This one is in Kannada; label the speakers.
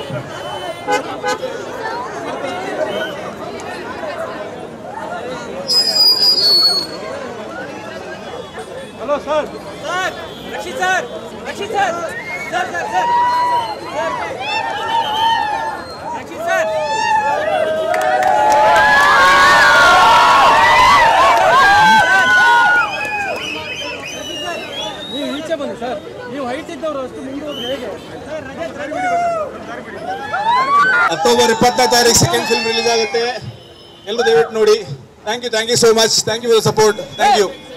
Speaker 1: hello sir
Speaker 2: sir Rakshit sir Rakshit sir sir sir sir sir Rakshit sir
Speaker 1: ನೀವು ಈಚೆ ಬನ್ನಿ ಸರ್ ನೀವು ಹೈಟ್ ಇದ್ದವರು ಅಷ್ಟು ಮುಂದೆ ಹೋದ್ರೆ ಹೇಗೆ
Speaker 3: ಅಕ್ಟೋಬರ್ ಇಪ್ಪತ್ತನೇ ತಾರೀಕು ಸೆಕೆಂಡ್ ಫಿಲ್ಮ್ ರಿಲೀಸ್ ಆಗುತ್ತೆ ಎಲ್ಲರೂ ದಯವಿಟ್ಟು ನೋಡಿ thank you thank you so much thank you for support thank you